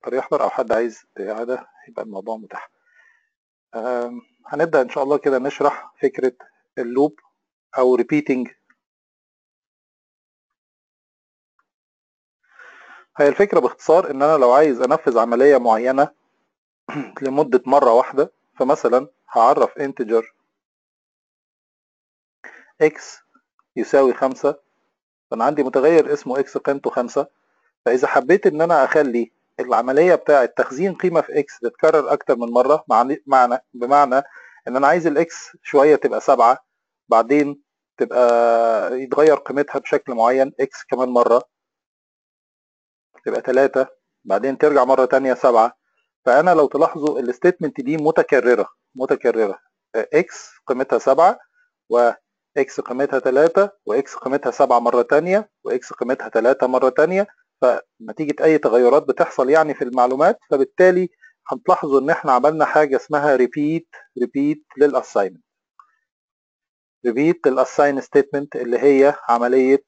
يقدر يحضر او حد عايز اعاده يبقى الموضوع متاح آم، هنبدا ان شاء الله كده نشرح فكره اللوب او repeating هي الفكره باختصار ان انا لو عايز انفذ عمليه معينه لمده مره واحده فمثلا هعرف integer x يساوي خمسة فأنا عندي متغير اسمه x قيمته خمسة فإذا حبيت إن أنا أخلي العملية بتاعة تخزين قيمة في x تتكرر أكتر من مرة معني معنى بمعنى إن أنا عايز الإكس شوية تبقى سبعة بعدين تبقى يتغير قيمتها بشكل معين x كمان مرة تبقى تلاتة بعدين ترجع مرة تانية سبعة فأنا لو تلاحظوا الستيتمنت دي متكررة متكررة x قيمتها سبعة و x قيمتها 3 وx قيمتها 7 مرة تانية وx قيمتها 3 مرة تانية فنتيجة أي تغيرات بتحصل يعني في المعلومات فبالتالي هتلاحظوا إن إحنا عملنا حاجة اسمها repeat repeat للأساينمنت repeat للأساين ستيتمنت اللي هي عملية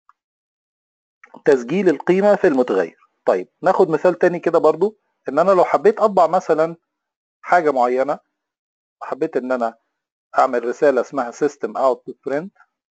تسجيل القيمة في المتغير طيب ناخد مثال تاني كده برضو إن أنا لو حبيت أطبع مثلا حاجة معينة حبيت إن أنا اعمل رساله اسمها system output print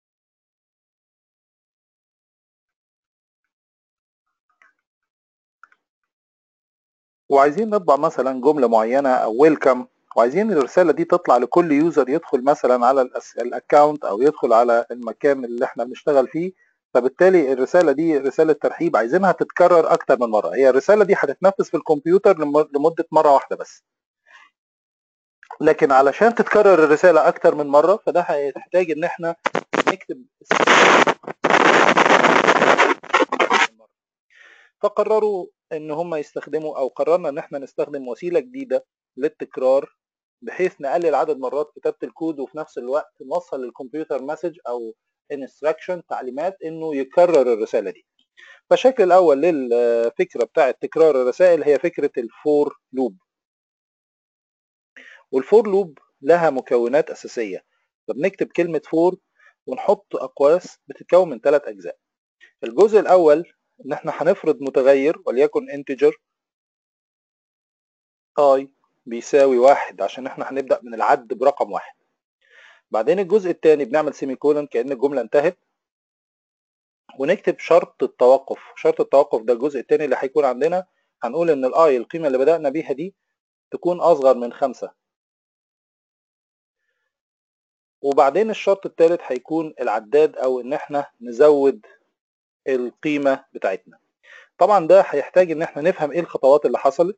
وعايزين نطبع مثلا جمله معينه او ويلكم وعايزين الرساله دي تطلع لكل يوزر يدخل مثلا على الاكونت او يدخل على المكان اللي احنا بنشتغل فيه فبالتالي الرساله دي رساله ترحيب عايزينها تتكرر اكتر من مره هي الرساله دي هتتنفذ في الكمبيوتر لمده مره واحده بس لكن علشان تتكرر الرسالة أكتر من مرة فده هيحتاج إن إحنا نكتب فقرروا إن هم يستخدموا أو قررنا إن إحنا نستخدم وسيلة جديدة للتكرار بحيث نقلل عدد مرات كتابة الكود وفي نفس الوقت نوصل للكمبيوتر مسج أو instruction تعليمات إنه يكرر الرسالة دي. فالشكل الأول للفكرة بتاعة تكرار الرسائل هي فكرة الفور لوب. والفور لوب لها مكونات أساسية فبنكتب كلمة فور ونحط أقواس بتتكون من ثلاث أجزاء الجزء الأول إن إحنا هنفرض متغير وليكن integer i بيساوي واحد عشان إحنا هنبدأ من العد برقم واحد بعدين الجزء الثاني بنعمل سيمي كولن كأن الجملة انتهت ونكتب شرط التوقف شرط التوقف ده الجزء الثاني اللي هيكون عندنا هنقول إن الاي القيمة اللي بدأنا بيها دي تكون أصغر من خمسة وبعدين الشرط الثالث هيكون العداد او ان احنا نزود القيمة بتاعتنا طبعا ده هيحتاج ان احنا نفهم ايه الخطوات اللي حصلت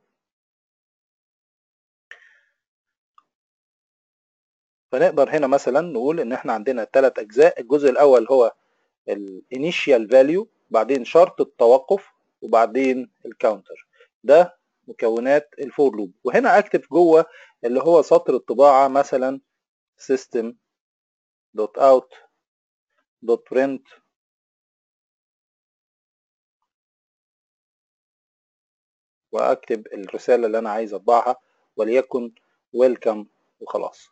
فنقدر هنا مثلا نقول ان احنا عندنا ثلاث اجزاء الجزء الاول هو الانيشيال فاليو بعدين شرط التوقف وبعدين الكاونتر ده مكونات الفور لوب وهنا اكتب جوه اللي هو سطر الطباعة مثلا system dot out dot print واكتب الرسالة اللي انا عايز اطبعها وليكن welcome وخلاص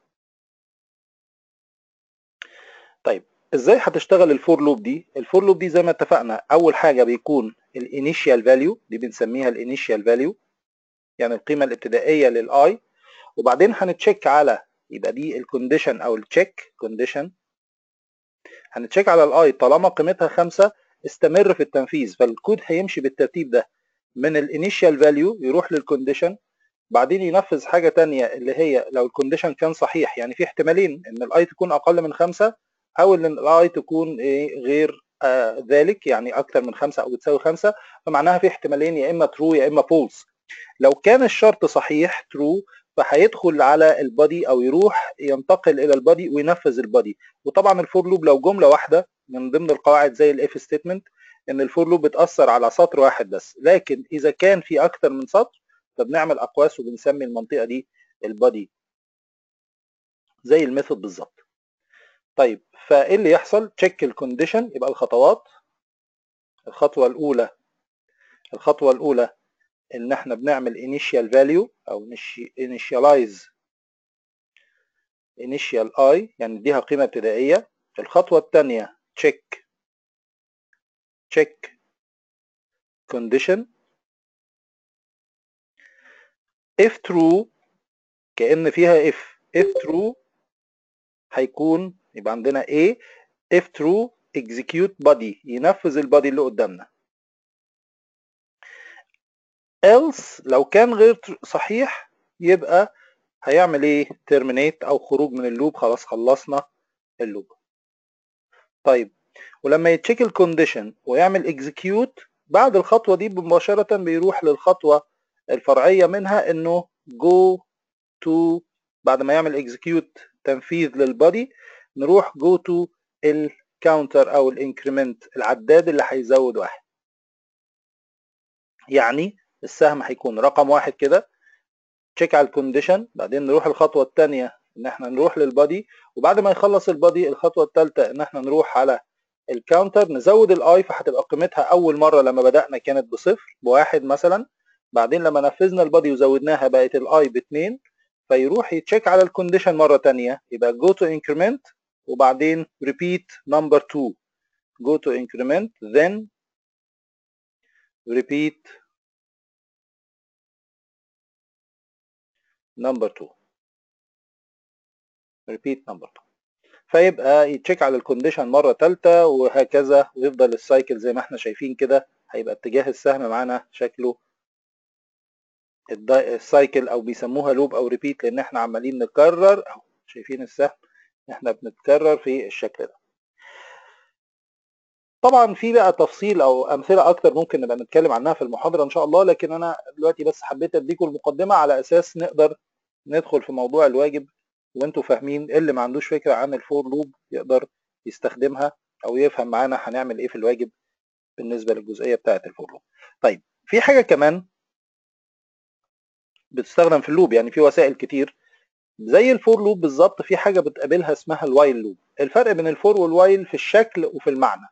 طيب ازاي هتشتغل الفور لوب دي الفور لوب دي زي ما اتفقنا اول حاجة بيكون الانيشيال فاليو دي بنسميها الانيشيال فاليو يعني القيمة الابتدائية للاي وبعدين هنتشيك على يبقى دي الكونديشن او التشيك كونديشن هنتشيك على الاي طالما قيمتها خمسة استمر في التنفيذ فالكود هيمشي بالترتيب ده من الانيشال فاليو يروح للكونديشن بعدين ينفذ حاجة تانية اللي هي لو الكونديشن كان صحيح يعني في احتمالين ان الاي تكون اقل من خمسة او ان الاي تكون ايه غير آه ذلك يعني اكتر من خمسة او بتساوي خمسة فمعناها في احتمالين يا اما ترو يا اما فولس لو كان الشرط صحيح ترو فهيدخل على البادي او يروح ينتقل الى البادي وينفذ البادي وطبعا الفور لوب لو جمله واحده من ضمن القواعد زي الاف ستيتمنت ان الفور لوب بتاثر على سطر واحد بس لكن اذا كان في اكتر من سطر فبنعمل اقواس وبنسمي المنطقه دي البادي زي الميثود بالظبط طيب فايه اللي يحصل تشيك الكونديشن يبقى الخطوات الخطوه الاولى الخطوه الاولى ان احنا بنعمل initial value او initialize initial i يعني نديها قيمة ابتدائية الخطوة الثانية check check condition if true كأن فيها if if true هيكون يبقى عندنا A if true execute body ينفذ البادي اللي قدامنا else لو كان غير صحيح يبقى هيعمل ايه terminate او خروج من اللوب خلاص خلصنا اللوب طيب ولما يتشيك الكونديشن ويعمل اكزكيوت بعد الخطوه دي مباشره بيروح للخطوه الفرعيه منها انه جو تو بعد ما يعمل اكزكيوت تنفيذ للبادي نروح جو تو الكاونتر او الانكريمنت العداد اللي هيزود واحد يعني السهم هيكون رقم واحد كده تشيك على الكونديشن بعدين نروح الخطوه الثانيه ان احنا نروح للبادي وبعد ما يخلص البادي الخطوه الثالثه ان احنا نروح على الكاونتر نزود الاي فهتبقى قيمتها اول مره لما بدانا كانت بصفر بواحد مثلا بعدين لما نفذنا البادي وزودناها بقت الاي باتنين فيروح يتشيك على الكونديشن مره ثانيه يبقى جو تو انكريمنت وبعدين repeat number 2 go to increment then repeat number 2 repeat number 2 فيبقى يتشيك على الكونديشن مره ثالثه وهكذا ويفضل السايكل زي ما احنا شايفين كده هيبقى اتجاه السهم معانا شكله السايكل او بيسموها لوب او ريبيت لان احنا عمالين نكرر اهو شايفين السهم احنا بنتكرر في الشكل ده طبعا في بقى تفصيل او امثله اكتر ممكن نبقى نتكلم عنها في المحاضره ان شاء الله لكن انا دلوقتي بس حبيت اديكم المقدمه على اساس نقدر ندخل في موضوع الواجب وانتوا فاهمين اللي ما عندوش فكره عن الفور لوب يقدر يستخدمها او يفهم معانا هنعمل ايه في الواجب بالنسبه للجزئيه بتاعه الفور لوب طيب في حاجه كمان بتستخدم في اللوب يعني في وسائل كتير زي الفور لوب بالظبط في حاجه بتقابلها اسمها الوايل لوب الفرق بين الفور والوايل في الشكل وفي المعنى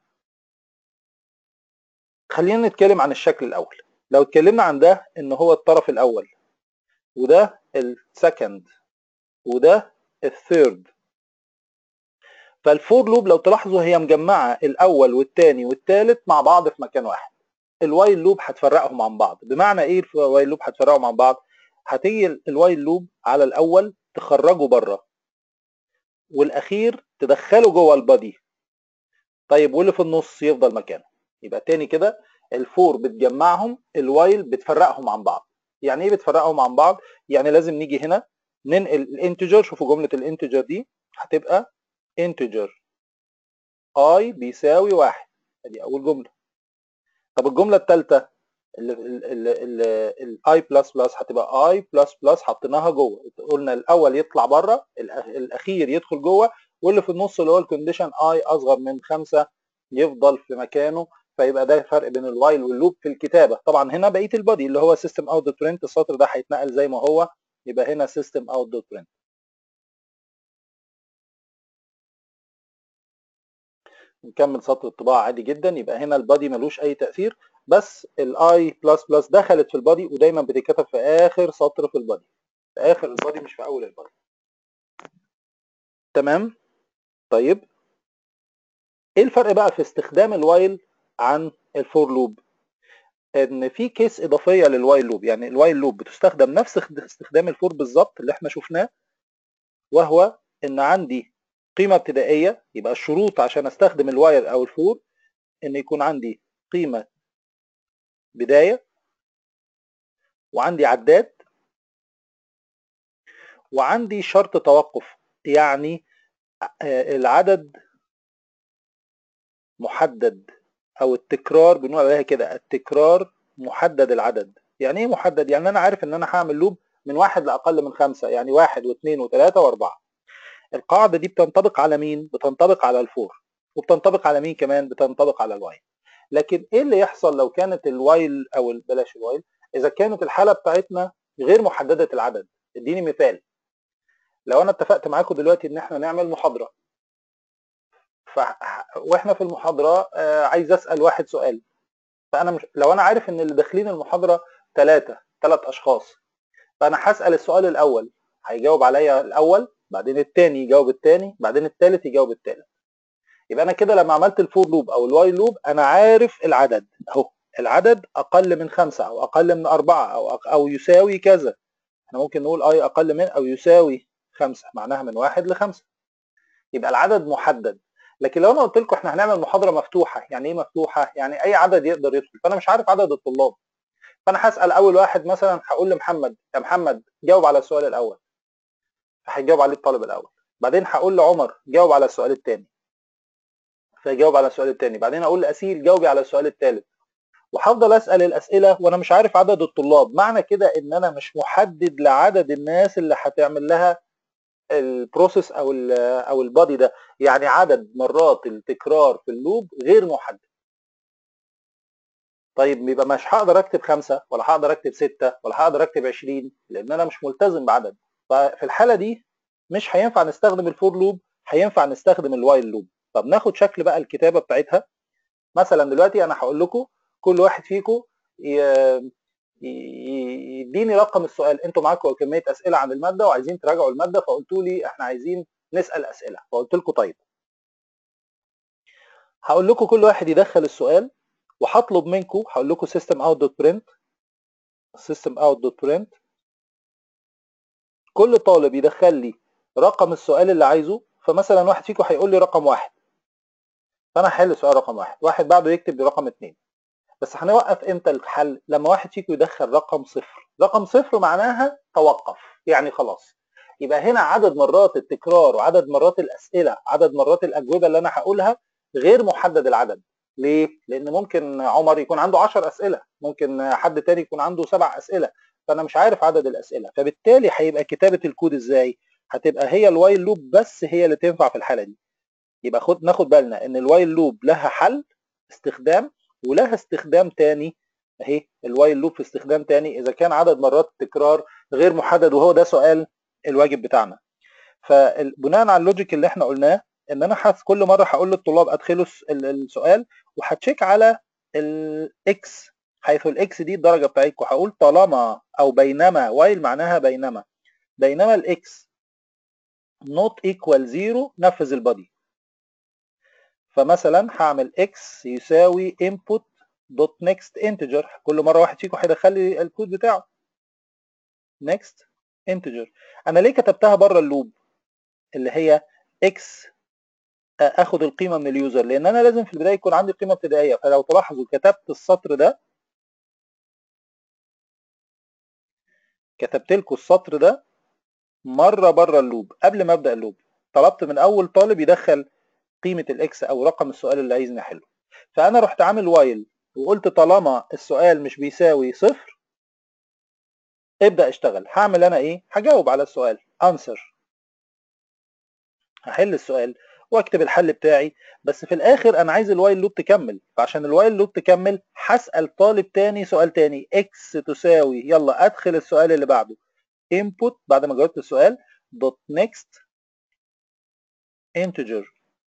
خلينا نتكلم عن الشكل الاول لو اتكلمنا عن ده ان هو الطرف الاول وده السكند وده الثيرد فالفور لوب لو تلاحظوا هي مجمعه الاول والثاني والثالث مع بعض في مكان واحد الوايل لوب هتفرقهم عن بعض بمعنى ايه الوايل لوب هتفرقهم عن بعض هتيجي الوايل لوب على الاول تخرجه بره والاخير تدخله جوه البادي طيب واللي في النص يفضل مكانه يبقى تاني كده الفور بتجمعهم الوايل بتفرقهم عن بعض يعني ايه بتفرقهم عن بعض يعني لازم نيجي هنا ننقل الانتجر شوفوا جمله الانتجر دي هتبقى انتجر اي بيساوي واحد ادي اول جمله طب الجمله الثالثه الاي بلس بلس هتبقى اي بلس بلس حطيناها جوه قلنا الاول يطلع بره الاخير يدخل جوه واللي في النص اللي هو الكونديشن اي اصغر من خمسة يفضل في مكانه فيبقى ده الفرق بين الوايل واللوب في الكتابه طبعا هنا بقيه البادي اللي هو سيستم اوت دوت برنت السطر ده هيتنقل زي ما هو يبقى هنا سيستم اوت دوت برنت نكمل سطر الطباعه عادي جدا يبقى هنا البادي ملوش اي تاثير بس الاي بلس بلس دخلت في البادي ودايما بتتكتب في اخر سطر في البادي في اخر البادي مش في اول البادي تمام طيب ايه الفرق بقى في استخدام الوايل عن الفور لوب ان في كيس اضافيه للوايل لوب يعني الوايل لوب بتستخدم نفس استخدام الفور بالظبط اللي احنا شفناه وهو ان عندي قيمه ابتدائيه يبقى الشروط عشان استخدم الوايل او الفور ان يكون عندي قيمه بدايه وعندي عداد وعندي شرط توقف يعني العدد محدد او التكرار بنقول عليها كده التكرار محدد العدد يعني ايه محدد يعني انا عارف ان انا هعمل لوب من واحد لاقل من خمسة يعني واحد واثنين وثلاثة واربعة القاعدة دي بتنطبق على مين بتنطبق على الفور وبتنطبق على مين كمان بتنطبق على الوايل لكن ايه اللي يحصل لو كانت الوايل او بلاش الوايل اذا كانت الحالة بتاعتنا غير محددة العدد اديني مثال لو انا اتفقت معاكم دلوقتي ان احنا نعمل محاضرة ف... واحنا في المحاضره آه عايز اسال واحد سؤال فانا مش لو انا عارف ان اللي داخلين المحاضره ثلاثه ثلاث اشخاص فانا هسال السؤال الاول هيجاوب عليا الاول بعدين الثاني يجاوب الثاني بعدين الثالث يجاوب الثالث يبقى انا كده لما عملت الفور لوب او الوايل لوب انا عارف العدد اهو العدد اقل من خمسة او اقل من اربعة او او يساوي كذا احنا ممكن نقول اي اقل من او يساوي 5 معناها من 1 ل 5 يبقى العدد محدد لكن لو انا قلت لكم احنا هنعمل محاضره مفتوحه يعني ايه مفتوحه يعني اي عدد يقدر يدخل فانا مش عارف عدد الطلاب فانا هسال اول واحد مثلا هقول لمحمد يا محمد جاوب على السؤال الاول فهيجاوب عليه الطالب الاول بعدين هقول لعمر جاوب على السؤال الثاني فيجاوب على السؤال الثاني بعدين اقول لاسيل جاوبي على السؤال الثالث وهفضل اسال الاسئله وانا مش عارف عدد الطلاب معنى كده ان انا مش محدد لعدد الناس اللي هتعمل لها البروسيس او ال او البادي ده يعني عدد مرات التكرار في اللوب غير محدد طيب يبقى مش هقدر اكتب خمسة ولا هقدر اكتب ستة ولا هقدر اكتب 20 لان انا مش ملتزم بعدد ففي الحالة دي مش هينفع نستخدم الفور لوب هينفع نستخدم الوايل لوب طب ناخد شكل بقى الكتابة بتاعتها مثلا دلوقتي انا هقول لكم كل واحد فيكم يديني رقم السؤال انتوا معاكم كميه اسئله عن الماده وعايزين تراجعوا الماده فقلتوا لي احنا عايزين نسال اسئله فقلت لكم طيب هقول لكم كل واحد يدخل السؤال وهطلب منكم هقول لكم system out dot print system out dot print كل طالب يدخل لي رقم السؤال اللي عايزه فمثلا واحد فيكم هيقول لي رقم واحد فانا هحل سؤال رقم واحد واحد بعده يكتب رقم اتنين بس هنوقف امتى الحل لما واحد فيكم يدخل رقم صفر رقم صفر معناها توقف يعني خلاص يبقى هنا عدد مرات التكرار وعدد مرات الاسئله عدد مرات الاجوبه اللي انا هقولها غير محدد العدد ليه لان ممكن عمر يكون عنده 10 اسئله ممكن حد تاني يكون عنده سبع اسئله فانا مش عارف عدد الاسئله فبالتالي هيبقى كتابه الكود ازاي هتبقى هي الوايل لوب بس هي اللي تنفع في الحاله دي يبقى خد ناخد بالنا ان الوايل لوب لها حل استخدام ولها استخدام تاني اهي الوايل لوب في استخدام تاني اذا كان عدد مرات التكرار غير محدد وهو ده سؤال الواجب بتاعنا فبناء على اللوجيك اللي احنا قلناه ان انا حاسس كل مره هقول للطلاب ادخلوا السؤال وهتشيك على الاكس حيث الاكس دي الدرجه بتاعتكم هقول طالما او بينما وايل معناها بينما بينما الاكس not equal 0 نفذ البادي فمثلا هعمل x يساوي input دوت next integer كل مره واحد فيكم هيدخل لي الكود بتاعه next integer انا ليه كتبتها بره اللوب اللي هي x اخد القيمه من اليوزر لان انا لازم في البدايه يكون عندي قيمه ابتدائيه فلو تلاحظوا كتبت السطر ده كتبت لكم السطر ده مره بره اللوب قبل ما ابدا اللوب طلبت من اول طالب يدخل قيمه الاكس او رقم السؤال اللي عايزني احله فانا رحت عامل وايل وقلت طالما السؤال مش بيساوي صفر ابدا اشتغل هعمل انا ايه هجاوب على السؤال انسر هحل السؤال واكتب الحل بتاعي بس في الاخر انا عايز الوايل لوب تكمل فعشان الوايل لوب تكمل هسال طالب تاني سؤال تاني اكس تساوي يلا ادخل السؤال اللي بعده input بعد ما جاوبت السؤال دوت next integer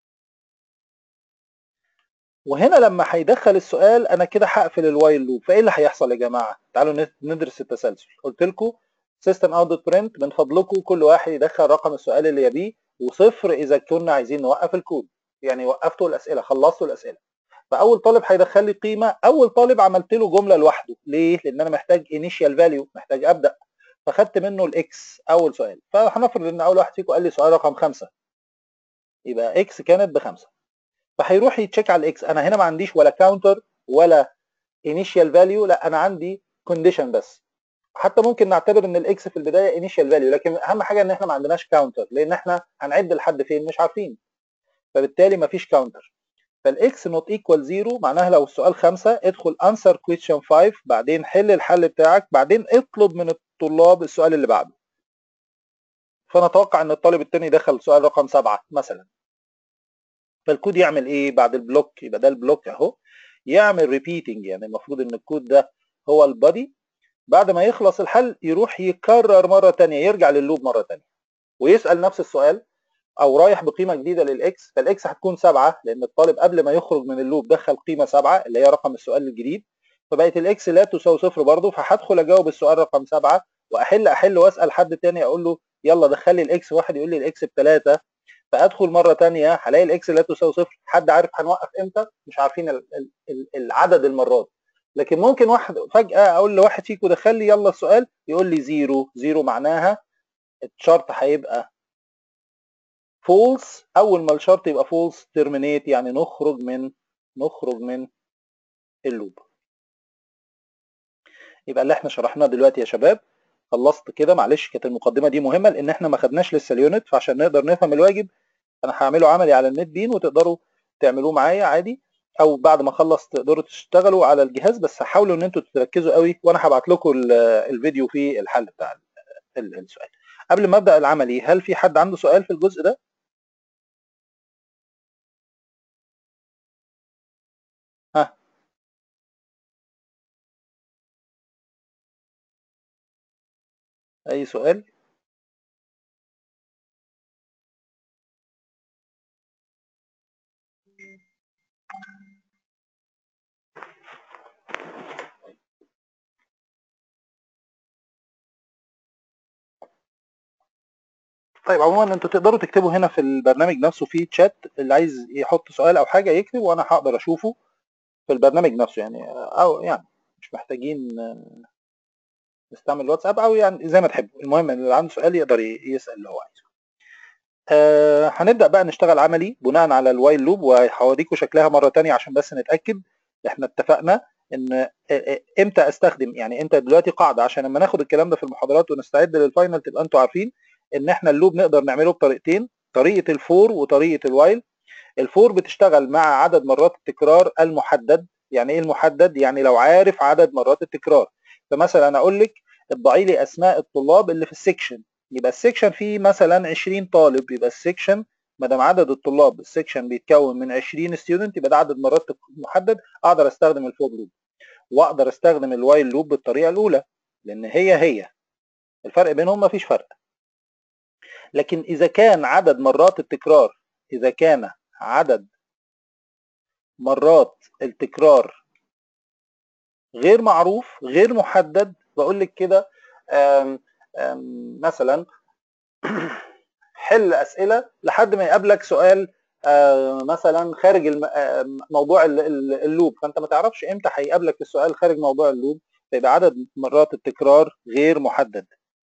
وهنا لما هيدخل السؤال انا كده هقفل الوايل لوب فايه اللي هيحصل يا جماعه تعالوا ندرس التسلسل قلت لكم سيستم اوت دوت برنت من فضلكم كل واحد يدخل رقم السؤال اللي يبيه وصفر اذا كنا عايزين نوقف الكود يعني وقفتوا الاسئله خلصتوا الاسئله فاول طالب هيدخل لي قيمه اول طالب عملت له جمله لوحده ليه لان انا محتاج انيشال فاليو محتاج ابدا فخدت منه الاكس اول سؤال فهنفرض ان اول واحد فيكم قال لي سؤال رقم خمسة يبقى اكس كانت بخمسة فهيروح يتشيك على الاكس انا هنا ما عنديش ولا كاونتر ولا انيشال فاليو لا انا عندي كونديشن بس حتى ممكن نعتبر ان الاكس في البدايه انيشال فاليو لكن اهم حاجه ان احنا ما عندناش كاونتر لان احنا هنعد لحد فين مش عارفين فبالتالي ما فيش كاونتر فالاكس نوت ايكوال زيرو معناها لو السؤال خمسة ادخل انسر كويشن 5 بعدين حل الحل بتاعك بعدين اطلب من الطلاب السؤال اللي بعده فنتوقع ان الطالب التاني دخل سؤال رقم سبعة مثلا فالكود يعمل ايه بعد البلوك يبقى ده البلوك اهو يعمل ريبيتنج يعني المفروض ان الكود ده هو البادي بعد ما يخلص الحل يروح يكرر مره تانية يرجع لللوب مره تانية ويسال نفس السؤال او رايح بقيمه جديده للاكس فالاكس هتكون سبعة لان الطالب قبل ما يخرج من اللوب دخل قيمه سبعة اللي هي رقم السؤال الجديد فبقت الاكس لا تساوي صفر برضه فهدخل اجاوب السؤال رقم سبعة واحل احل واسال حد تاني اقول له يلا دخل لي الاكس واحد يقول لي الاكس بثلاثه فادخل مره تانية هلاقي الاكس لا تساوي صفر حد عارف هنوقف امتى مش عارفين العدد المرات لكن ممكن واحد فجاه اقول لواحد فيكم دخل لي يلا السؤال يقول لي زيرو زيرو معناها الشرط هيبقى فولس اول ما الشرط يبقى فولس ترمينيت يعني نخرج من نخرج من اللوب يبقى اللي احنا شرحناه دلوقتي يا شباب خلصت كده معلش كانت المقدمه دي مهمه لان احنا ما خدناش لسه اليونت فعشان نقدر نفهم الواجب انا هعمله عملي على النت بين وتقدروا تعملوه معايا عادي او بعد ما اخلص تقدروا تشتغلوا على الجهاز بس حاولوا ان انتوا تركزوا قوي وانا هبعت لكم الفيديو في الحل بتاع السؤال قبل ما ابدا العملي هل في حد عنده سؤال في الجزء ده ها اي سؤال طيب عموما انتوا تقدروا تكتبوا هنا في البرنامج نفسه في تشات اللي عايز يحط سؤال او حاجه يكتب وانا هقدر اشوفه في البرنامج نفسه يعني او يعني مش محتاجين نستعمل الواتساب او يعني زي ما تحبوا المهم ان اللي عنده سؤال يقدر يسال اللي هو عايزه آه هنبدا بقى نشتغل عملي بناء على الوايل لوب وهوريكم شكلها مره تانية عشان بس نتاكد احنا اتفقنا ان امتى استخدم يعني انت دلوقتي قاعده عشان لما ناخد الكلام ده في المحاضرات ونستعد للفاينل تبقى انتوا عارفين ان احنا اللوب نقدر نعمله بطريقتين طريقه الفور وطريقه الوايل الفور بتشتغل مع عدد مرات التكرار المحدد يعني ايه المحدد يعني لو عارف عدد مرات التكرار فمثلا انا اقول لك اطبعي لي اسماء الطلاب اللي في السكشن يبقى السكشن فيه مثلا 20 طالب يبقى السكشن ما دام عدد الطلاب السكشن بيتكون من 20 ستودنت يبقى ده عدد مرات محدد اقدر استخدم الفور لوب واقدر استخدم الوايل لوب بالطريقه الاولى لان هي هي الفرق بينهم مفيش فرق لكن اذا كان عدد مرات التكرار اذا كان عدد مرات التكرار غير معروف غير محدد بقول لك كده مثلا حل اسئله لحد ما يقابلك سؤال مثلا خارج موضوع اللوب فانت ما تعرفش امتى هيقابلك السؤال خارج موضوع اللوب فيبقى عدد مرات التكرار غير محدد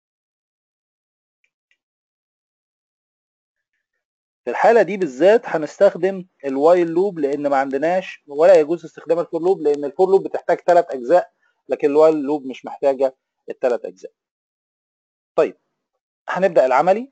في الحاله دي بالذات هنستخدم الوايل لوب لان ما عندناش ولا يجوز استخدام الفور لوب لان الفور لوب بتحتاج ثلاث اجزاء لكن الوايل لوب مش محتاجه الثلاث اجزاء طيب هنبدا العملي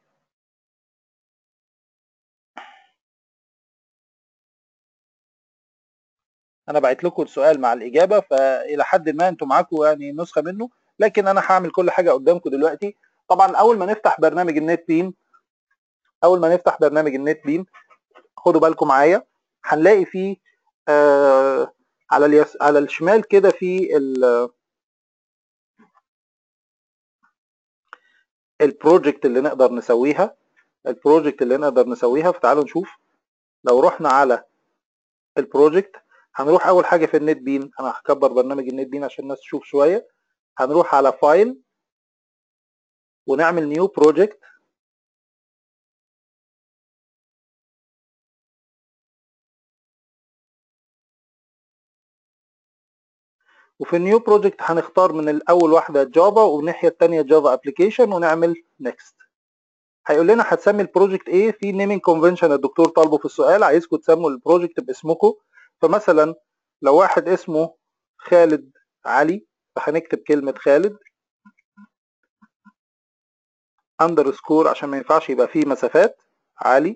انا بعت لكم السؤال مع الاجابه فالى حد ما انتم معاكم يعني نسخه منه لكن انا هعمل كل حاجه قدامكم دلوقتي طبعا اول ما نفتح برنامج النت بين اول ما نفتح برنامج النت بين خدوا بالكم معايا هنلاقي فيه آه على اليس على الشمال كده في البروجكت اللي نقدر نسويها البروجكت اللي نقدر نسويها فتعالوا نشوف لو رحنا على البروجكت هنروح اول حاجه في النت بين انا هكبر برنامج النت بين عشان الناس تشوف شويه هنروح على فايل ونعمل نيو بروجكت وفي النيو بروجكت هنختار من الاول واحده جافا والناحيه الثانيه جافا ابلكيشن ونعمل نيكست هيقول لنا هتسمي البروجكت ايه في نيمينج كونفنشن الدكتور طالبه في السؤال عايزكم تسموا البروجكت باسمكم فمثلا لو واحد اسمه خالد علي فهنكتب كلمه خالد اندرسكور عشان ما ينفعش يبقى فيه مسافات علي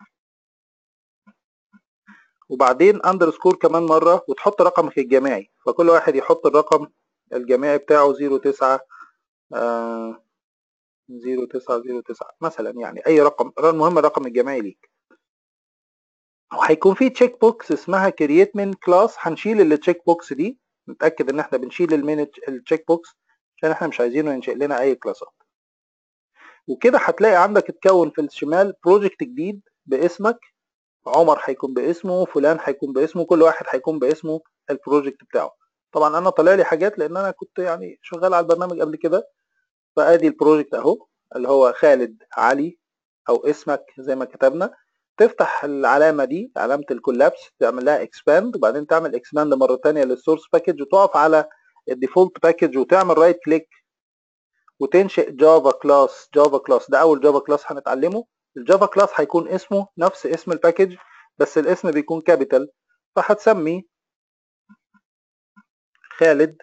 وبعدين اندرسكور كمان مرة وتحط رقمك الجامعي فكل واحد يحط الرقم الجامعي بتاعه 09 آه 0909 مثلا يعني اي رقم المهم الرقم الجامعي ليك وهيكون في تشيك بوكس اسمها كرييت من كلاس هنشيل التشيك بوكس دي نتاكد ان احنا بنشيل المين التشيك بوكس عشان احنا مش عايزينه ينشئ لنا اي كلاسات وكده هتلاقي عندك اتكون في الشمال بروجكت جديد باسمك عمر هيكون باسمه فلان هيكون باسمه كل واحد هيكون باسمه البروجكت بتاعه طبعا انا طالع لي حاجات لان انا كنت يعني شغال على البرنامج قبل كده فادي البروجكت اهو اللي هو خالد علي او اسمك زي ما كتبنا تفتح العلامه دي علامه الكولابس تعمل لها اكسباند وبعدين تعمل اكسباند مره ثانيه للسورس باكج وتقف على الديفولت باكج وتعمل رايت كليك وتنشئ جافا كلاس جافا كلاس ده اول جافا كلاس هنتعلمه الجافا كلاس هيكون اسمه نفس اسم الباكج بس الاسم بيكون كابيتال فهتسمي خالد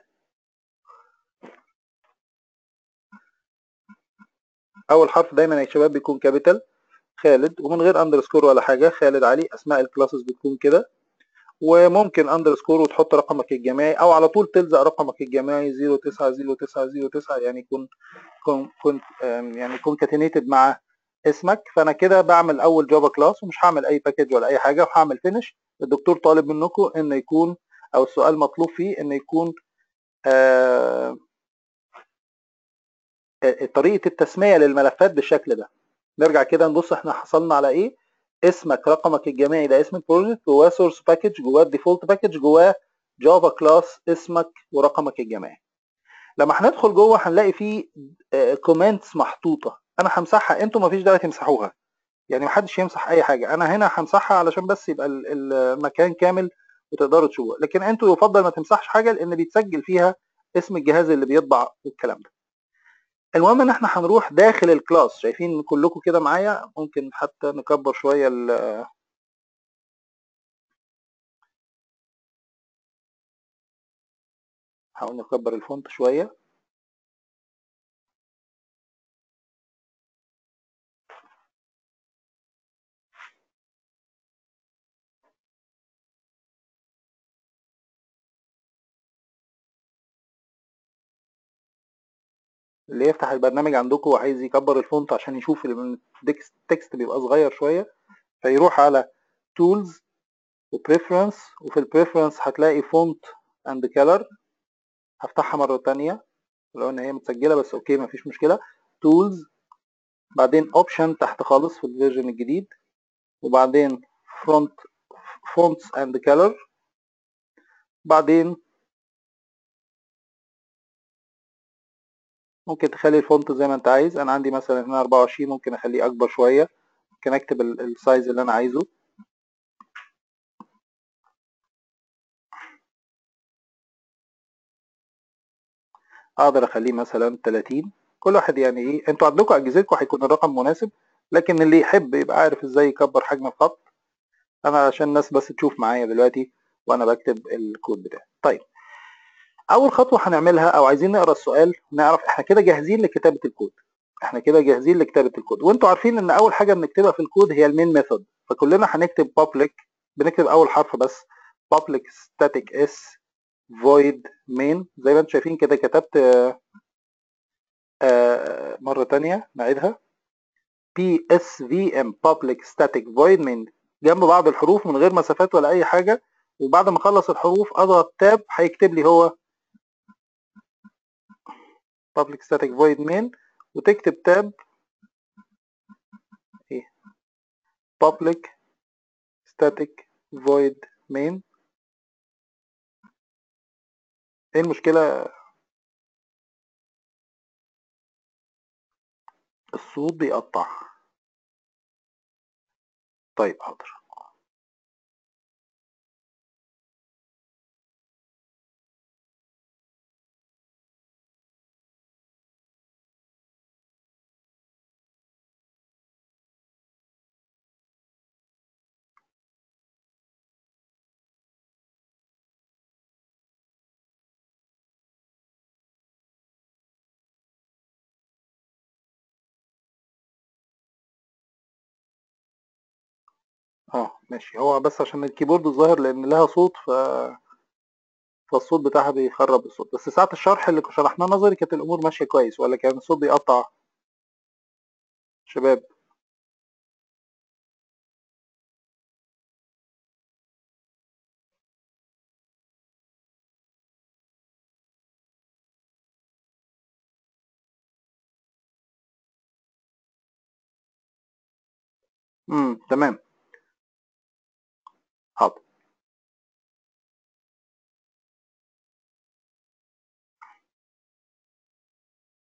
اول حرف دايما يا شباب بيكون كابيتال خالد ومن غير اندرسكور ولا حاجه خالد علي اسماء الكلاسز بتكون كده وممكن اندرسكور وتحط رقمك الجامعي او على طول تلزق رقمك الجامعي 090909 يعني يكون كنت يعني يكون كاتينيتد مع اسمك فانا كده بعمل اول جافا كلاس ومش هعمل اي باكج ولا اي حاجه وهعمل فينش الدكتور طالب منكم ان يكون او السؤال مطلوب فيه ان يكون آه طريقه التسميه للملفات بالشكل ده نرجع كده نبص احنا حصلنا على ايه اسمك رقمك الجامعي ده اسم البروجكت جواه سورس باكج جواه الديفولت باكج جواه جافا كلاس اسمك ورقمك الجامعي لما هندخل جوه هنلاقي فيه كومنتس محطوطه انا همسحها انتوا مفيش داعي تمسحوها يعني محدش يمسح اي حاجه انا هنا همسحها علشان بس يبقى المكان كامل وتقدروا تشوفوها لكن انتوا يفضل ما تمسحش حاجه لان بيتسجل فيها اسم الجهاز اللي بيطبع والكلام ده المهم ان احنا هنروح داخل الكلاس شايفين كلكم كده معايا ممكن حتى نكبر شويه ال حاول نكبر الفونت شويه اللي يفتح البرنامج عندكم وعايز يكبر الفونت عشان يشوف التكست بيبقى صغير شويه فيروح على تولز وبريفرنس وفي البريفرنس هتلاقي فونت اند كلر هفتحها مره تانية لو ان هي متسجله بس اوكي مفيش مشكله تولز بعدين اوبشن تحت خالص في الفيرجن الجديد وبعدين فرونت فونتس اند كلر بعدين ممكن تخلي الفونت زي ما انت عايز انا عندي مثلا هنا 24 ممكن اخليه اكبر شويه ممكن اكتب السايز اللي انا عايزه اقدر اخليه مثلا 30 كل واحد يعني ايه انتوا عندكم اجهزتكم هيكون الرقم مناسب لكن اللي يحب يبقى عارف ازاي يكبر حجم الخط انا عشان الناس بس تشوف معايا دلوقتي وانا بكتب الكود بتاعي طيب اول خطوه هنعملها او عايزين نقرا السؤال نعرف احنا كده جاهزين لكتابه الكود احنا كده جاهزين لكتابه الكود وانتوا عارفين ان اول حاجه بنكتبها في الكود هي المين ميثود فكلنا هنكتب public بنكتب اول حرف بس public static s void main زي ما انتم شايفين كده كتبت آآ آآ مرة تانية نعيدها psvm public static void main جنب بعض الحروف من غير مسافات ولا أي حاجة وبعد ما أخلص الحروف أضغط تاب هيكتب لي هو public static void main وتكتب تاب ايه public static void main ايه المشكلة الصوت بيقطع طيب حاضر اه ماشي هو بس عشان الكيبورد ظاهر لان لها صوت ف فالصوت بتاعها بيخرب الصوت بس ساعة الشرح اللي شرحناه نظري كانت الامور ماشية كويس ولا كان الصوت بيقطع شباب امم تمام حاضر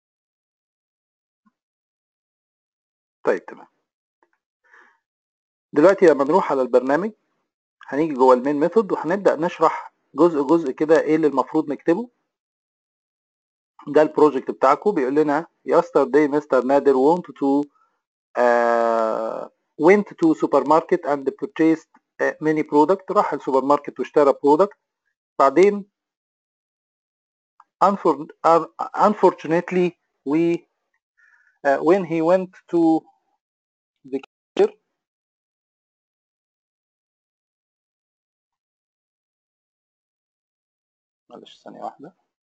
طيب تمام دلوقتي لما نروح على البرنامج هنيجي جوه المين ميثود وهنبدأ نشرح جزء جزء كده ايه اللي المفروض نكتبه ده البروجكت بتاعكم بيقول لنا yesterday Mr. Nader want to uh, went to supermarket and purchased uh, many product راح السوبر ماركت واشترى برودكت بعدين unfortunately we uh, when he went to the cashier معلش ثانية واحدة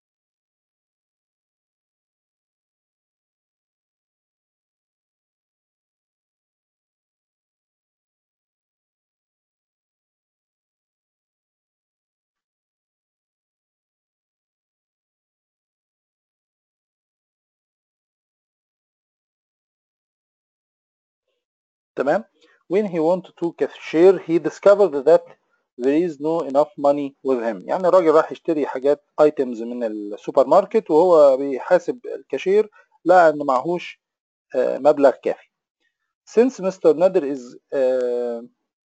تمام when he wanted to cashier he discovered that there is no enough money with him يعني الراجل راح يشتري حاجات ايتمز من السوبر ماركت وهو بيحاسب الكاشير لقى ان معهوش آه، مبلغ كافي since Mr. Nader is uh,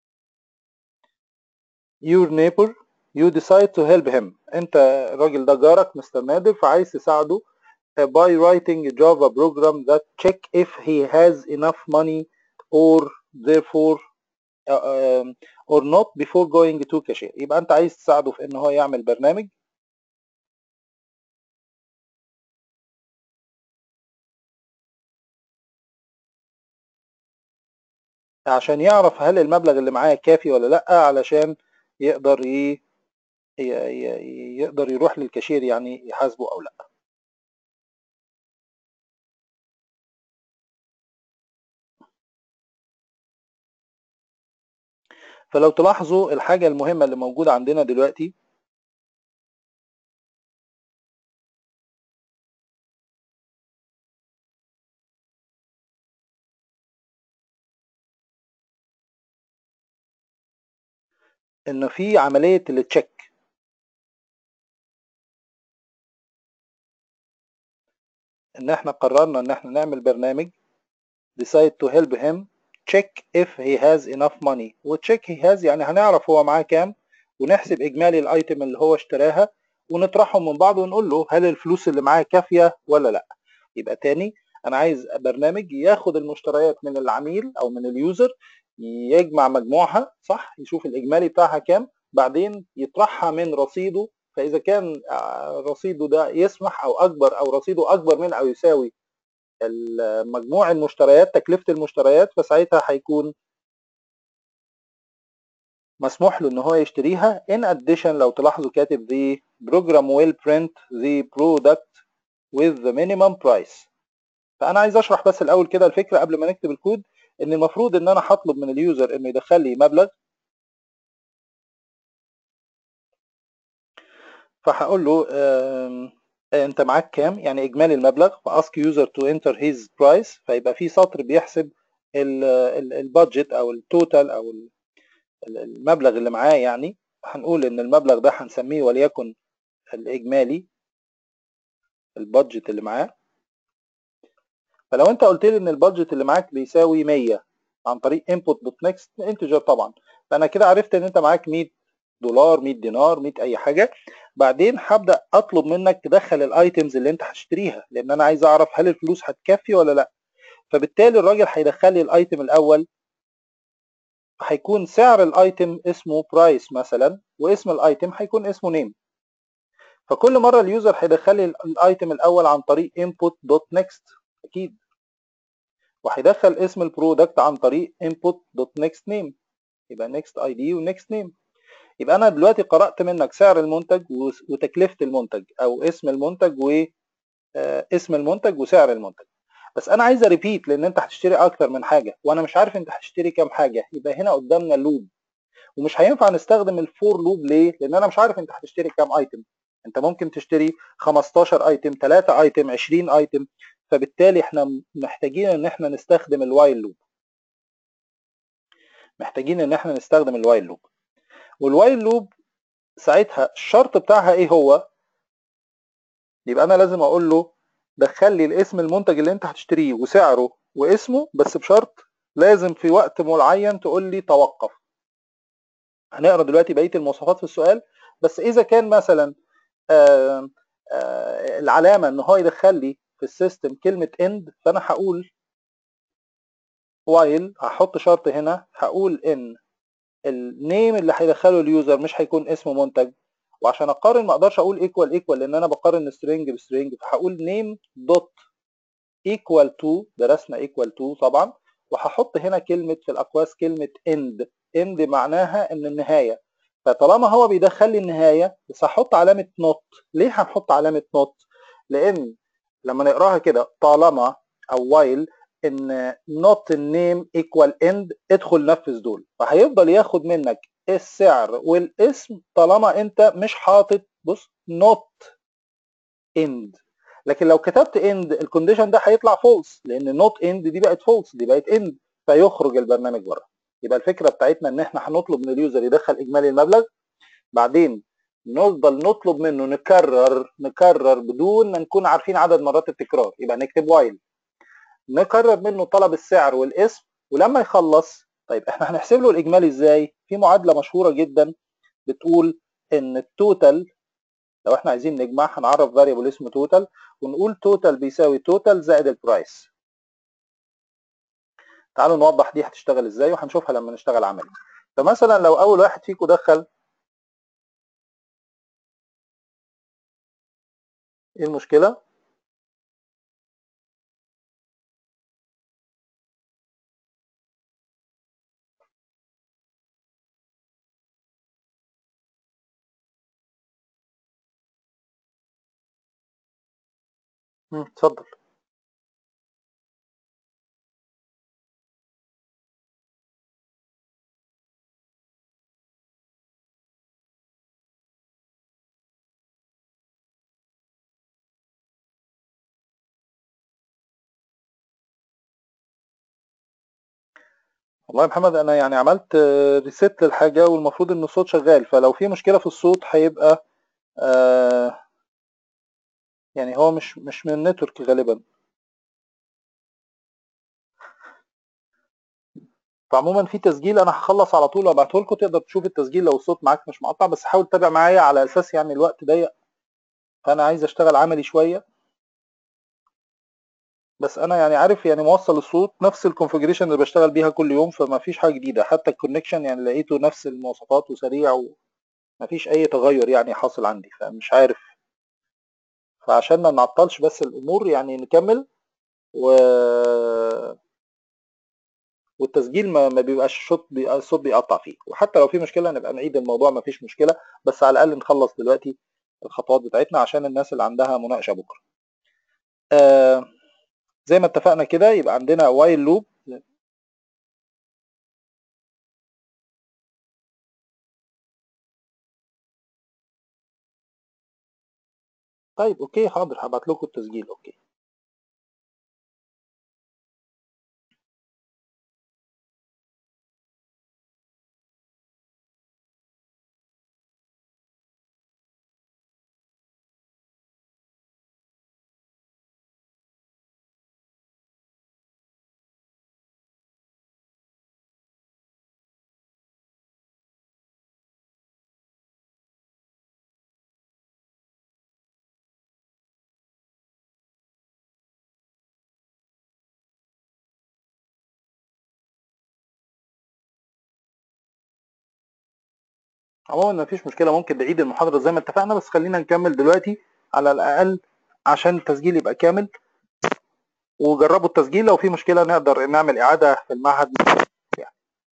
your neighbor you decide to help him انت الراجل ده جارك مستر نادر فعايز تساعده uh, by writing a Java program that check if he has enough money or therefore uh, um, or not before going to cashier يبقى انت عايز تساعده في ان هو يعمل برنامج عشان يعرف هل المبلغ اللي معاه كافي ولا لا علشان يقدر ي... ي... ي... يقدر يروح للكاشير يعني يحاسبه او لا فلو تلاحظوا الحاجة المهمة اللي موجودة عندنا دلوقتي انه في عملية التشيك ان احنا قررنا ان احنا نعمل برنامج decide to help him check if he has enough money و check he has يعني هنعرف هو معاه كام ونحسب اجمالي الايتم اللي هو اشتراها ونطرحهم من بعض ونقول له هل الفلوس اللي معاه كافية ولا لا يبقى تاني انا عايز برنامج ياخد المشتريات من العميل او من اليوزر يجمع مجموعها صح يشوف الاجمالي بتاعها كام بعدين يطرحها من رصيده فاذا كان آه، رصيده ده يسمح او اكبر او رصيده اكبر من او يساوي مجموع المشتريات تكلفة المشتريات فساعتها هيكون مسموح له ان هو يشتريها in addition لو تلاحظوا كاتب the program will print the product with the minimum price فانا عايز اشرح بس الاول كده الفكره قبل ما نكتب الكود ان المفروض ان انا هطلب من اليوزر انه يدخل لي مبلغ فهقول له آم، انت معاك كام يعني اجمالي المبلغ فاسك يوزر تو انتر هيز برايس فيبقى في سطر بيحسب البادجت او التوتال او ال- ال- المبلغ اللي معاه يعني هنقول ان المبلغ ده هنسميه وليكن الاجمالي البادجت اللي معاه فلو انت قلت لي ان البادجت اللي معاك بيساوي 100 عن طريق input دوت نيكست انتجر طبعا فانا كده عرفت ان انت معاك 100 دولار 100 دينار 100 اي حاجه بعدين هبدا اطلب منك تدخل الايتمز اللي انت هتشتريها لان انا عايز اعرف هل الفلوس هتكفي ولا لا فبالتالي الراجل هيدخل لي الايتم الاول هيكون سعر الايتم اسمه برايس مثلا واسم الايتم هيكون اسمه نيم فكل مره اليوزر هيدخل لي الايتم الاول عن طريق input دوت نيكست اكيد وهيدخل اسم البرودكت عن طريق input دوت نيكست نيم يبقى next id و next name يبقى انا دلوقتي قرأت منك سعر المنتج وس- وتكلفة المنتج او اسم المنتج واسم المنتج وسعر المنتج بس انا عايز اريبيت لان انت هتشتري اكتر من حاجة وانا مش عارف انت هتشتري كام حاجة يبقى هنا قدامنا لوب ومش هينفع نستخدم الفور لوب ليه لان انا مش عارف انت هتشتري كام ايتم انت ممكن تشتري 15 ايتم 3 ايتم 20 ايتم فبالتالي احنا محتاجين ان احنا نستخدم الوايل لوب محتاجين ان احنا نستخدم الوايل لوب والوايل لوب ساعتها الشرط بتاعها ايه هو يبقى انا لازم اقول له دخل لي الاسم المنتج اللي انت هتشتريه وسعره واسمه بس بشرط لازم في وقت معين تقول لي توقف هنقرا دلوقتي بقيه المواصفات في السؤال بس اذا كان مثلا آآ آآ العلامه ان هو يدخل لي في السيستم كلمه اند فانا هقول وايل هحط شرط هنا هقول ان النيم اللي هيدخله اليوزر مش هيكون اسم منتج وعشان اقارن ما اقدرش اقول ايكوال ايكوال لان انا بقارن سترينج بسترينج فهقول نيم دوت ايكوال تو درسنا ايكوال تو طبعا وهحط هنا كلمه في الاقواس كلمه اند اند معناها ان النهايه فطالما هو بيدخل لي النهايه بس هحط علامه نوت ليه هنحط علامه نوت لان لما نقراها كده طالما او وايل ان not name equal end ادخل نفذ دول فهيفضل ياخد منك السعر والاسم طالما انت مش حاطط بص not end لكن لو كتبت end الكونديشن ده هيطلع false لان not end دي بقت false دي بقت end فيخرج البرنامج بره يبقى الفكره بتاعتنا ان احنا هنطلب من اليوزر يدخل اجمالي المبلغ بعدين نفضل نطلب منه نكرر نكرر بدون ما نكون عارفين عدد مرات التكرار يبقى نكتب وايل نكرر منه طلب السعر والاسم ولما يخلص طيب احنا هنحسب له الاجمالي ازاي في معادله مشهوره جدا بتقول ان التوتال لو احنا عايزين نجمع هنعرف فاريبل اسمه توتال ونقول توتال بيساوي توتال زائد البرايس تعالوا نوضح دي هتشتغل ازاي وهنشوفها لما نشتغل عملي فمثلا لو اول واحد فيكم دخل ايه المشكله اتفضل والله يا محمد انا يعني عملت ريست للحاجه والمفروض ان الصوت شغال فلو في مشكله في الصوت هيبقى آه يعني هو مش مش من النتورك غالبا فعموما في تسجيل انا هخلص على طول وابعته لكم تقدر تشوف التسجيل لو الصوت معاك مش مقطع بس حاول تتابع معايا على اساس يعني الوقت ضيق فانا عايز اشتغل عملي شويه بس انا يعني عارف يعني موصل الصوت نفس الكونفجريشن اللي بشتغل بيها كل يوم فما فيش حاجه جديده حتى الكونكشن يعني لقيته نفس المواصفات وسريع وما فيش اي تغير يعني حاصل عندي فمش عارف فعشان ما نعطلش بس الامور يعني نكمل و والتسجيل ما, ما بيبقاش الصوت بي... الصوت بيقطع فيه وحتى لو في مشكله نبقى نعيد الموضوع ما فيش مشكله بس على الاقل نخلص دلوقتي الخطوات بتاعتنا عشان الناس اللي عندها مناقشه بكره آه زي ما اتفقنا كده يبقى عندنا وايل لوب طيب اوكي حاضر هبعت لكم التسجيل اوكي عموما مفيش مشكله ممكن نعيد المحاضره زي ما اتفقنا بس خلينا نكمل دلوقتي على الاقل عشان التسجيل يبقى كامل وجربوا التسجيل لو في مشكله نقدر نعمل اعاده في المعهد يعني.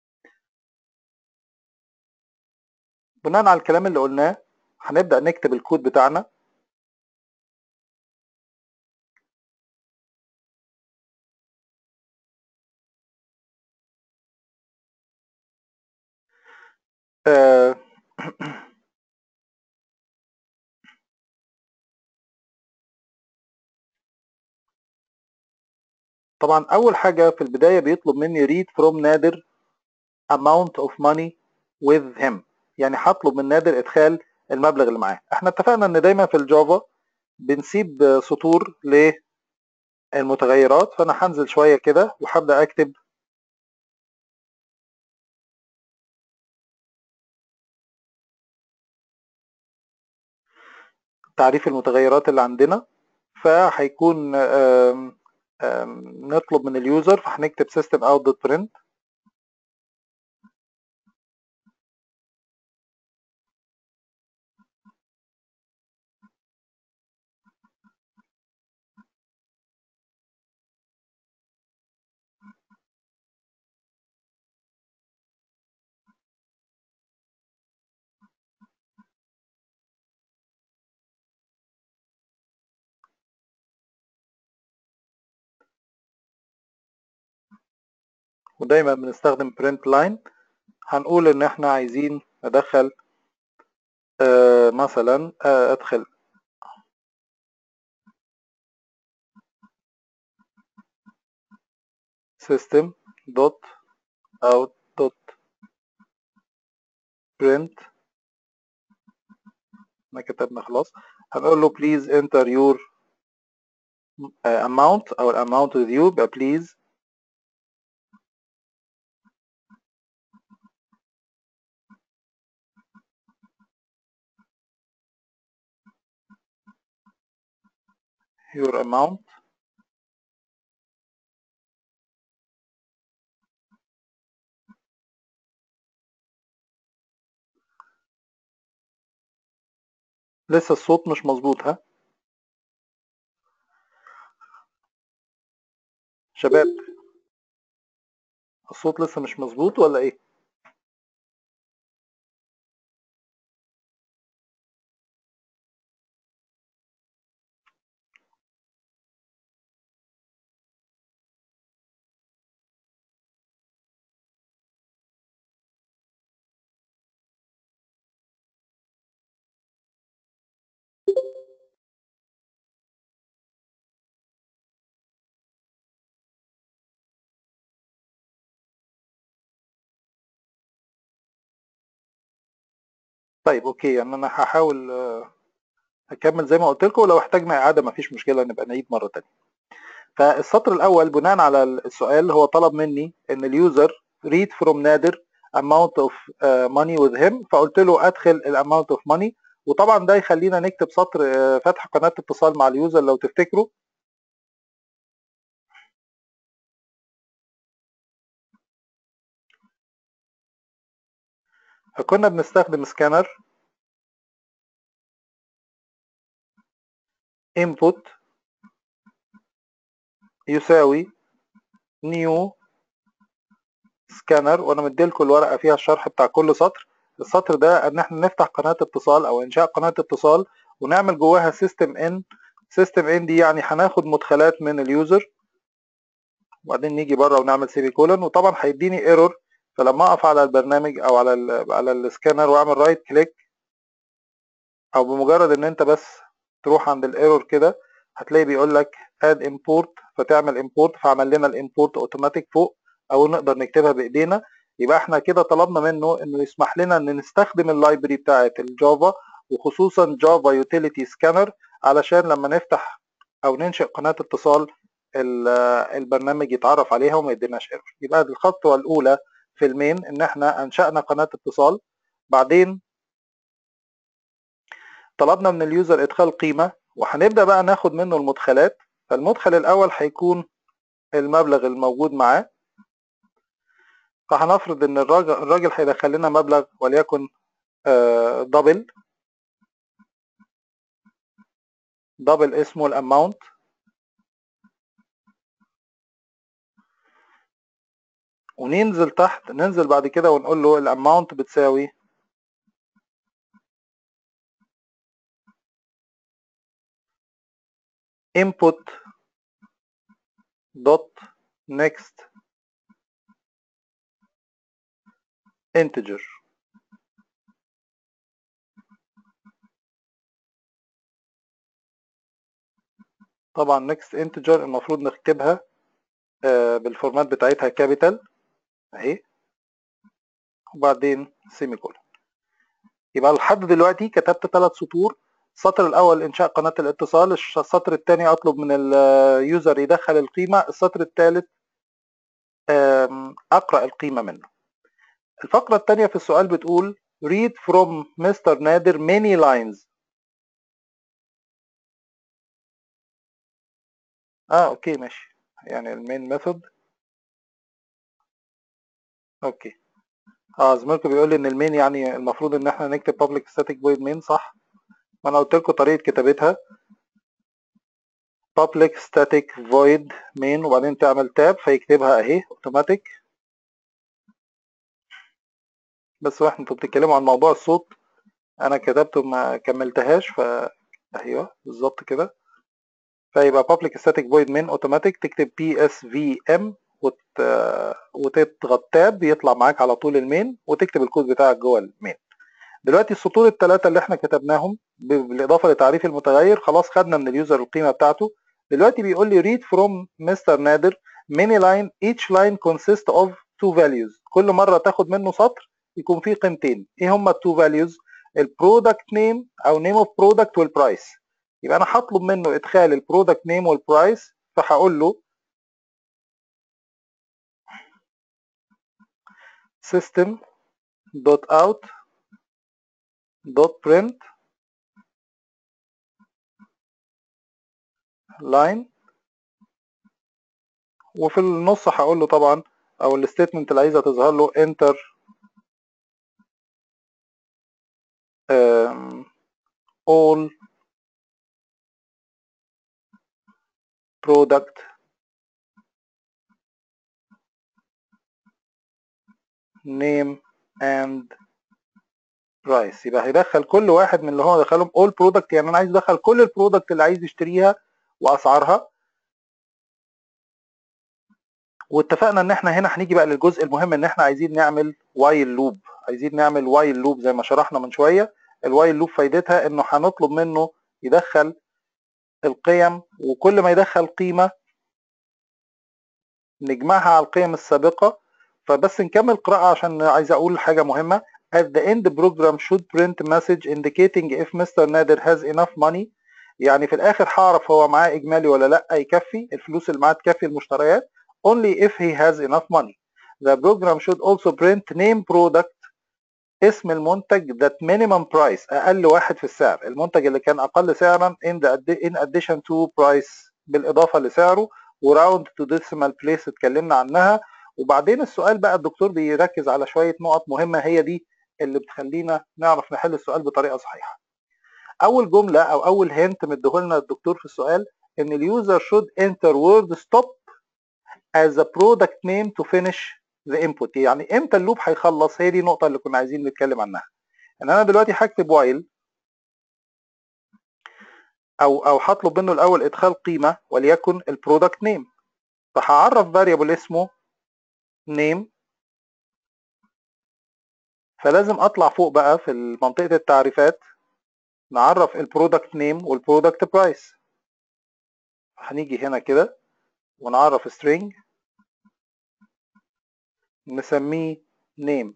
بناء على الكلام اللي قلناه هنبدا نكتب الكود بتاعنا آه طبعا اول حاجه في البدايه بيطلب مني read from نادر amount of money with him يعني هطلب من نادر ادخال المبلغ اللي معاه احنا اتفقنا ان دايما في الجافا بنسيب سطور للمتغيرات فانا هنزل شويه كده وهبدا اكتب تعريف المتغيرات اللي عندنا فهيكون آم، آم، نطلب من اليوزر فهنكتب system out dot print ودايما بنستخدم print line هنقول ان احنا عايزين ندخل آه، مثلا آه، ادخل system dot out dot print احنا كتبنا خلاص هنقول له please enter your آه، amount او الاماونت with you يبقى please your amount لسه الصوت مش مظبوط ها شباب الصوت لسه مش مظبوط ولا ايه طيب اوكي يعني انا هحاول آه، اكمل زي ما قلت لكم ولو احتاجنا اعاده مفيش مشكله نبقى نعيد مره تانية فالسطر الاول بناء على السؤال هو طلب مني ان اليوزر read from نادر amount of uh, money with him فقلت له ادخل الاماونت اوف money وطبعا ده يخلينا نكتب سطر آه، فتح قناه اتصال مع اليوزر لو تفتكروا فكنا بنستخدم سكانر input يساوي new سكانر وانا مديلكم الورقه فيها الشرح بتاع كل سطر السطر ده ان احنا نفتح قناه اتصال او انشاء قناه اتصال ونعمل جواها سيستم ان سيستم ان دي يعني هناخد مدخلات من اليوزر وبعدين نيجي بره ونعمل سيمي كولون وطبعا هيديني ايرور فلما اقف على البرنامج او على ال على السكانر واعمل رايت كليك او بمجرد ان انت بس تروح عند الايرور كده هتلاقي بيقول لك اد امبورت فتعمل امبورت فعمل لنا الامبورت اوتوماتيك فوق او نقدر نكتبها بايدينا يبقى احنا كده طلبنا منه انه يسمح لنا ان نستخدم اللايبرري بتاعه الجافا وخصوصا جافا يوتيليتي سكانر علشان لما نفتح او ننشئ قناه اتصال ال- البرنامج يتعرف عليها وما يديناش ايرور يبقى دي الخطوه الاولى في المين ان احنا انشانا قناه اتصال بعدين طلبنا من اليوزر ادخال قيمه وهنبدا بقى ناخد منه المدخلات فالمدخل الاول هيكون المبلغ الموجود معاه فهنفرض ان الراجل الراجل هيدخل لنا مبلغ وليكن آه، دبل دبل اسمه الاماونت وننزل تحت ننزل بعد كده ونقول له الاماونت بتساوي input dot next integer طبعا next integer المفروض نكتبها آه، بالفورمات بتاعتها كابيتال اهي وبعدين سيمي كولون يبقى لحد دلوقتي كتبت ثلاث سطور السطر الاول انشاء قناه الاتصال الش- السطر الثاني اطلب من اليوزر يدخل القيمه السطر الثالث اقرا القيمه منه الفقره الثانيه في السؤال بتقول read from Mr. نادر many lines اه اوكي ماشي يعني المين ميثود اوكي اه زميلكم بيقول لي ان المين يعني المفروض ان احنا نكتب public static void main صح ما انا قلت لكم طريقه كتابتها public static void main وبعدين تعمل تاب فيكتبها اهي اوتوماتيك بس واحنا انتوا بتتكلموا عن موضوع الصوت انا كتبته ما كملتهاش ف ايوه بالظبط كده فيبقى public static void main اوتوماتيك تكتب psvm وت... وتضغط تاب يطلع معاك على طول المين وتكتب الكود بتاعك جوه المين دلوقتي السطور الثلاثه اللي احنا كتبناهم بالاضافه لتعريف المتغير خلاص خدنا من اليوزر القيمه بتاعته دلوقتي بيقول لي read from مستر نادر many line each line consists of two values كل مره تاخد منه سطر يكون فيه قيمتين ايه هما التو values البرودكت نيم او نيم اوف برودكت والبرايس يبقى انا هطلب منه ادخال البرودكت نيم والبرايس فهقول له system dot out dot print line وفي النص هقول له طبعا او الستيتمنت اللي عايزها تظهر له enter um, all product name and price يبقى هيدخل كل واحد من اللي هو دخلهم all product يعني انا عايز ادخل كل البرودكت اللي عايز يشتريها واسعارها واتفقنا ان احنا هنا هنيجي بقى للجزء المهم ان احنا عايزين نعمل وايل لوب عايزين نعمل وايل لوب زي ما شرحنا من شويه الوايل لوب فايدتها انه هنطلب منه يدخل القيم وكل ما يدخل قيمه نجمعها على القيم السابقه فبس نكمل قراءه عشان عايز اقول حاجه مهمه at the end program should print message indicating if Mr. نادر has enough money يعني في الاخر هعرف هو معاه اجمالي ولا لا يكفي الفلوس اللي معاه تكفي المشتريات only if he has enough money the program should also print name product اسم المنتج that minimum price اقل واحد في السعر المنتج اللي كان اقل سعرا in, the, in addition to price بالاضافه لسعره وراوند تو decimal place اتكلمنا عنها وبعدين السؤال بقى الدكتور بيركز على شويه نقط مهمه هي دي اللي بتخلينا نعرف نحل السؤال بطريقه صحيحه اول جمله او اول هنت مديهولنا الدكتور في السؤال ان اليوزر should enter word stop as a product name to finish the input يعني امتى اللوب هيخلص هي دي النقطه اللي كنا عايزين نتكلم عنها ان انا دلوقتي هكتب while او او هطلب منه الاول ادخال قيمه وليكن البرودكت نيم فهعرف فاريبل اسمه name فلازم اطلع فوق بقى في منطقه التعريفات نعرف البرودكت نيم والبرودكت برايس هنيجي هنا كده ونعرف string نسميه name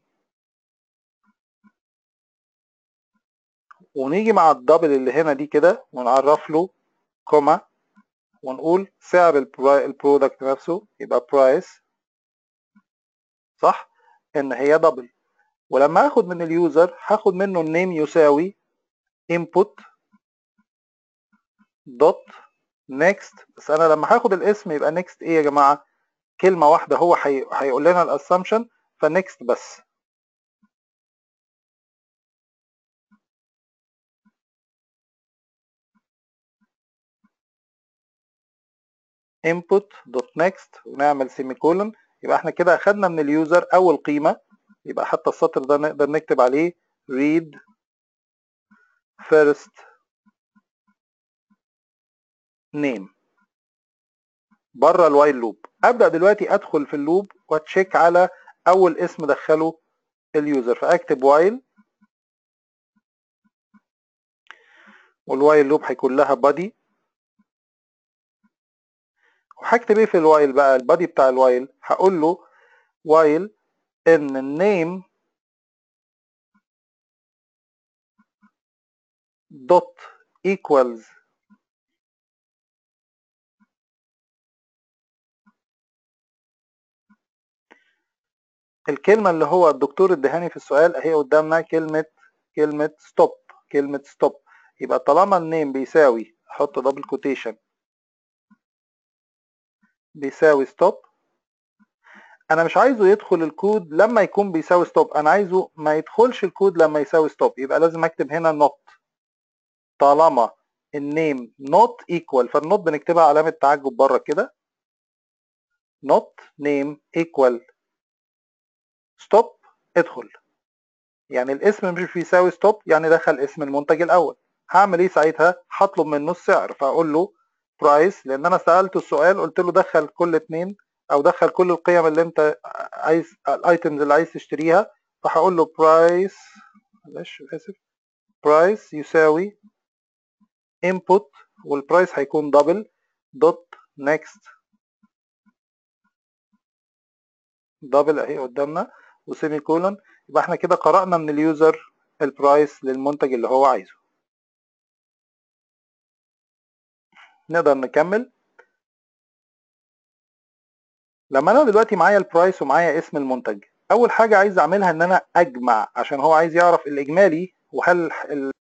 ونيجي مع الدبل اللي هنا دي كده ونعرف له كوما ونقول سعر البرودكت نفسه يبقى برايس صح ان هي دبل ولما اخد من اليوزر هاخد منه النيم يساوي input دوت next بس انا لما هاخد الاسم يبقى next ايه يا جماعه كلمه واحده هو هيقول لنا الاسامبشن فنكست بس input دوت next ونعمل سيمي كولون يبقى احنا كده اخدنا من اليوزر اول قيمه يبقى حتى السطر ده نقدر نكتب عليه read first name بره الوايل لوب ابدا دلوقتي ادخل في اللوب واتشيك على اول اسم دخله اليوزر فاكتب وايل والوايل لوب هيكون لها بادي وهكتب ايه في الوايل بقى البادي بتاع الوايل هقول له وايل ان النيم دوت equals الكلمة اللي هو الدكتور ادهاني في السؤال اهي قدامنا كلمة كلمة ستوب كلمة ستوب يبقى طالما النيم بيساوي احط دبل كوتيشن بيساوي ستوب انا مش عايزه يدخل الكود لما يكون بيساوي ستوب انا عايزه ما يدخلش الكود لما يساوي ستوب يبقى لازم اكتب هنا نوت طالما النيم نوت ايكوال فالنوت بنكتبها علامة تعجب بره كده نوت نيم ايكوال ستوب ادخل يعني الاسم مش بيساوي ستوب يعني دخل اسم المنتج الاول هعمل ايه ساعتها هطلب منه السعر فاقول له برايس لان انا سالته السؤال قلت له دخل كل اتنين او دخل كل القيم اللي انت عايز الايتمز اللي عايز تشتريها فهقول له برايس معلش اسف برايس يساوي input والبرايس هيكون دبل دوت نيكست دبل اهي قدامنا وسيمي كولون يبقى احنا كده قرأنا من اليوزر البرايس للمنتج اللي هو عايزه نقدر نكمل لما انا دلوقتي معايا البرايس ومعايا اسم المنتج اول حاجه عايز اعملها ان انا اجمع عشان هو عايز يعرف الاجمالي وهل